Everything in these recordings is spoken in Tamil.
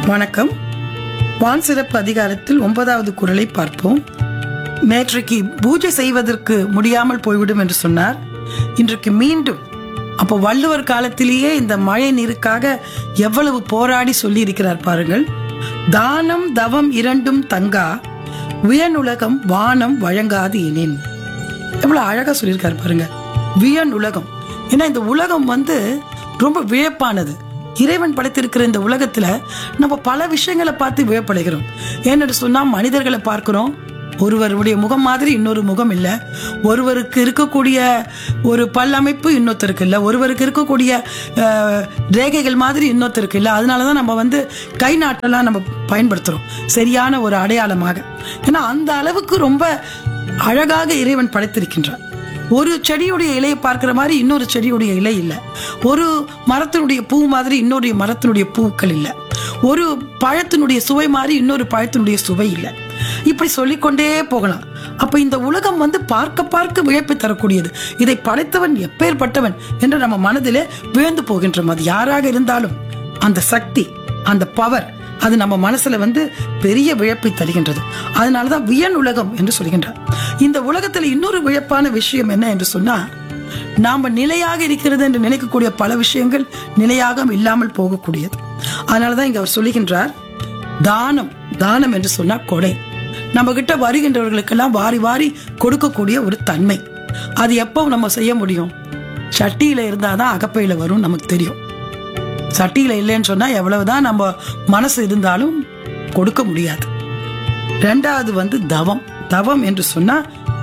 வணக்கம் வான் சிறப்பு அதிகாரத்தில் ஒன்பதாவது குரலை பார்ப்போம் நேற்றைக்கு பூஜை செய்வதற்கு முடியாமல் போய்விடும் என்று சொன்னார் இன்றைக்கு மீண்டும் அப்போ வள்ளுவர் காலத்திலேயே இந்த மழை நீருக்காக எவ்வளவு போராடி சொல்லி இருக்கிறார் பாருங்கள் தானம் தவம் இரண்டும் தங்கா வியனுலகம் வானம் வழங்காது எனின் எவ்வளவு அழகா சொல்லியிருக்காரு பாருங்க வியன் உலகம் ஏன்னா இந்த உலகம் வந்து ரொம்ப வியப்பானது இறைவன் படைத்திருக்கிற இந்த உலகத்துல நம்ம பல விஷயங்களை பார்த்து வியப்படைகிறோம் ஏன்னு சொன்னா மனிதர்களை பார்க்கிறோம் ஒருவருடைய முகம் மாதிரி இன்னொரு முகம் இல்லை ஒருவருக்கு இருக்கக்கூடிய ஒரு பல்லமைப்பு இன்னொருத்தருக்கு இல்லை ஒருவருக்கு இருக்கக்கூடிய அஹ், ரேகைகள் மாதிரி இன்னொருத்தருக்கு இல்லை அதனால தான் நம்ம வந்து கை நாட்டெல்லாம் நம்ம பயன்படுத்துகிறோம் சரியான ஒரு அடையாளமாக ஏன்னா அந்த அளவுக்கு ரொம்ப அழகாக இறைவன் படைத்திருக்கின்றார் ஒரு செடியுடைய இலையை பார்க்கிற மாதிரி இன்னொரு செடியுடைய இலை இல்லை ஒரு மரத்தினுடைய பூ மாதிரி இன்னொரு மரத்தினுடைய பூக்கள் இல்லை ஒரு பழத்தினுடைய சுவை மாதிரி இன்னொரு பழத்தினுடைய சுவை இல்லை இப்படி சொல்லிக்கொண்டே போகலாம் அப்ப இந்த உலகம் வந்து பார்க்க பார்க்க வியப்பு தரக்கூடியது இதை படைத்தவன் எப்பேற்பட்டவன் என்று நம்ம மனதிலே விழுந்து போகின்றோம் அது யாராக இருந்தாலும் அந்த சக்தி அந்த பவர் அது நம்ம மனசுல வந்து பெரிய வியப்பை தருகின்றது அதனாலதான் வியன் உலகம் என்று சொல்கின்றார் இந்த உலகத்துல இன்னொரு வியப்பான விஷயம் என்ன என்று சொன்னா நாம நிலையாக இருக்கிறது என்று நினைக்கக்கூடிய பல விஷயங்கள் நிலையாக இல்லாமல் போகக்கூடியது அதனாலதான் இங்க அவர் சொல்லுகின்றார் தானம் தானம் என்று சொன்னா கொடை நம்ம கிட்ட வருகின்றவர்களுக்கெல்லாம் வாரி வாரி கொடுக்கக்கூடிய ஒரு தன்மை அது எப்போ நம்ம செய்ய முடியும் சட்டியில இருந்தாதான் அகப்பையில வரும் நமக்கு தெரியும் சட்டியில இல்லைன்னு சொன்னா எவ்வளவுதான் நம்ம மனசு இருந்தாலும் கொடுக்க முடியாது ரெண்டாவது வந்து தவம் தவம் என்று சொன்னா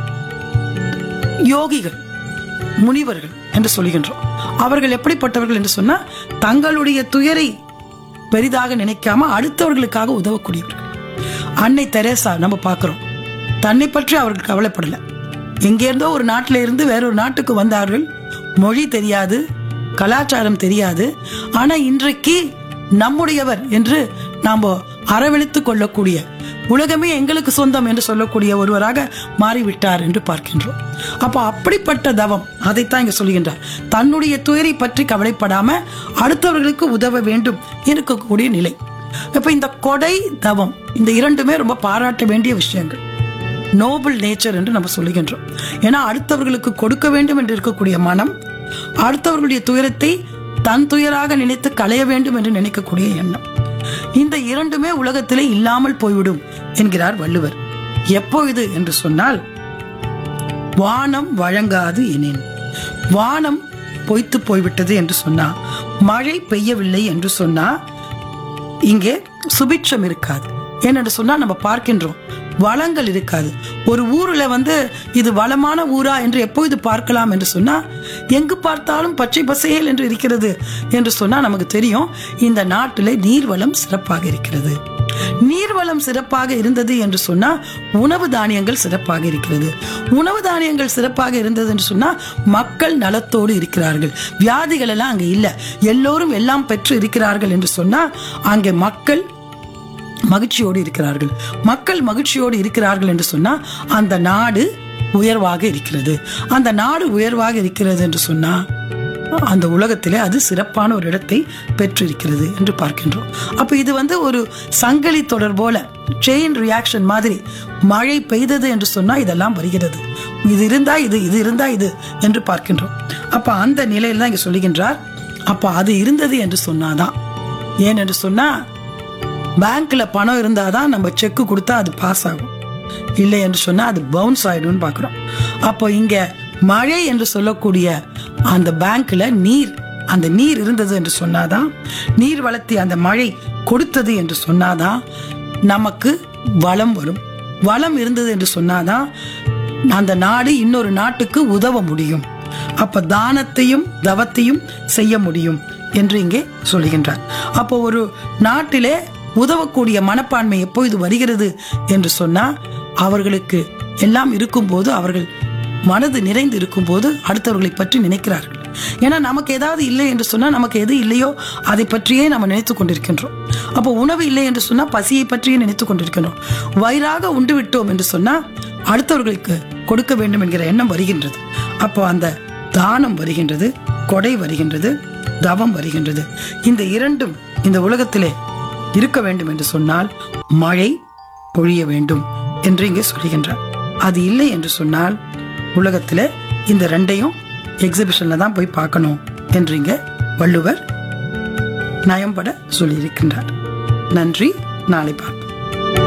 யோகிகள் முனிவர்கள் என்று சொல்லுகின்றோம் அவர்கள் எப்படிப்பட்டவர்கள் என்று சொன்னா தங்களுடைய துயரை பெரிதாக நினைக்காம அடுத்தவர்களுக்காக உதவக்கூடியவர்கள் அன்னை தெரேசா நம்ம பார்க்கிறோம் தன்னை பற்றி அவர்கள் கவலைப்படல எங்கேருந்தோ ஒரு நாட்டில இருந்து வேறொரு நாட்டுக்கு வந்தார்கள் மொழி தெரியாது கலாச்சாரம் தெரியாது ஆனா இன்றைக்கு நம்முடையவர் என்று நாம் அரவணைத்து கொள்ளக்கூடிய உலகமே எங்களுக்கு சொந்தம் என்று சொல்லக்கூடிய ஒருவராக மாறிவிட்டார் என்று பார்க்கின்றோம் அப்போ அப்படிப்பட்ட தவம் அதைத்தான் இங்க சொல்கின்றார் தன்னுடைய துயரை பற்றி கவலைப்படாம அடுத்தவர்களுக்கு உதவ வேண்டும் இருக்கக்கூடிய நிலை இப்ப இந்த கொடை தவம் இந்த இரண்டுமே ரொம்ப பாராட்ட வேண்டிய விஷயங்கள் நோபல் நேச்சர் என்று நம்ம சொல்லுகின்றோம் ஏன்னா அடுத்தவர்களுக்கு கொடுக்க வேண்டும் என்று இருக்கக்கூடிய மனம் அடுத்தவர்களுடைய துயரத்தை தன் துயராக நினைத்து களைய வேண்டும் என்று நினைக்கக்கூடிய எண்ணம் இந்த இரண்டுமே உலகத்திலே இல்லாமல் போய்விடும் என்கிறார் வள்ளுவர் எப்பொழுது என்று சொன்னால் வானம் வழங்காது எனின் வானம் பொய்த்து போய்விட்டது என்று சொன்னா மழை பெய்யவில்லை என்று சொன்னா இங்கே சுபிட்சம் இருக்காது ஏனென்று சொன்னா நம்ம பார்க்கின்றோம் வளங்கள் இருக்காது ஒரு ஊர்ல வந்து இது வளமான ஊரா என்று எப்பொழுது பார்க்கலாம் என்று சொன்னா எங்கு பார்த்தாலும் பச்சை பசையல் என்று இருக்கிறது என்று சொன்னா நமக்கு தெரியும் இந்த நாட்டிலே நீர்வளம் சிறப்பாக இருக்கிறது நீர்வளம் சிறப்பாக இருந்தது என்று சொன்னா உணவு தானியங்கள் சிறப்பாக இருக்கிறது உணவு தானியங்கள் சிறப்பாக இருந்தது என்று சொன்னா மக்கள் நலத்தோடு இருக்கிறார்கள் வியாதிகள் எல்லாம் அங்க இல்ல எல்லோரும் எல்லாம் பெற்று இருக்கிறார்கள் என்று சொன்னா அங்கே மக்கள் மகிழ்ச்சியோடு இருக்கிறார்கள் மக்கள் மகிழ்ச்சியோடு இருக்கிறார்கள் என்று சொன்னா அந்த நாடு உயர்வாக இருக்கிறது அந்த நாடு உயர்வாக இருக்கிறது என்று சொன்னா அந்த உலகத்திலே அது சிறப்பான ஒரு இடத்தை பெற்றிருக்கிறது என்று பார்க்கின்றோம் அப்ப இது வந்து ஒரு சங்கிலி தொடர் போல செயின் ரியாக்ஷன் மாதிரி மழை பெய்தது என்று சொன்னா இதெல்லாம் வருகிறது இது இருந்தா இது இது இருந்தா இது என்று பார்க்கின்றோம் அப்ப அந்த நிலையில தான் இங்க சொல்லுகின்றார் அப்ப அது இருந்தது என்று சொன்னாதான் ஏன் என்று சொன்னா பேங்க்ல பணம் இருந்தாதான் நம்ம செக் கொடுத்தா அது பாஸ் ஆகும் இல்லை என்று சொன்னா அது பவுன்ஸ் ஆயிடும்னு பார்க்குறோம் அப்போ இங்க மழை என்று சொல்லக்கூடிய அந்த பேங்க்ல நீர் அந்த நீர் இருந்தது என்று சொன்னாதான் நீர் வளர்த்தி அந்த மழை கொடுத்தது என்று சொன்னாதான் நமக்கு வளம் வரும் வளம் இருந்தது என்று சொன்னாதான் அந்த நாடு இன்னொரு நாட்டுக்கு உதவ முடியும் அப்ப தானத்தையும் தவத்தையும் செய்ய முடியும் என்று இங்கே சொல்லுகின்றார் அப்போ ஒரு நாட்டிலே உதவக்கூடிய மனப்பான்மை எப்பொழுது வருகிறது என்று சொன்னா அவர்களுக்கு எல்லாம் இருக்கும்போது அவர்கள் மனது நிறைந்து இருக்கும்போது அடுத்தவர்களை பற்றி நினைக்கிறார்கள் ஏன்னா நமக்கு ஏதாவது இல்லை என்று சொன்னா நமக்கு எது இல்லையோ அதை பற்றியே நம்ம நினைத்து கொண்டிருக்கின்றோம் அப்போ உணவு இல்லை என்று சொன்னா பசியை பற்றியே நினைத்து கொண்டிருக்கின்றோம் வயிறாக உண்டு விட்டோம் என்று சொன்னா அடுத்தவர்களுக்கு கொடுக்க வேண்டும் என்கிற எண்ணம் வருகின்றது அப்போ அந்த தானம் வருகின்றது கொடை வருகின்றது தவம் வருகின்றது இந்த இரண்டும் இந்த உலகத்திலே இருக்க வேண்டும் என்று சொன்னால் மழை பொழிய வேண்டும் என்று இங்கே சொல்லுகின்றார் அது இல்லை என்று சொன்னால் உலகத்துல இந்த ரெண்டையும் எக்ஸிபிஷன்ல தான் போய் பார்க்கணும் என்று இங்க வள்ளுவர் நயம்பட சொல்லியிருக்கின்றார் நன்றி நாளை பார்ப்போம்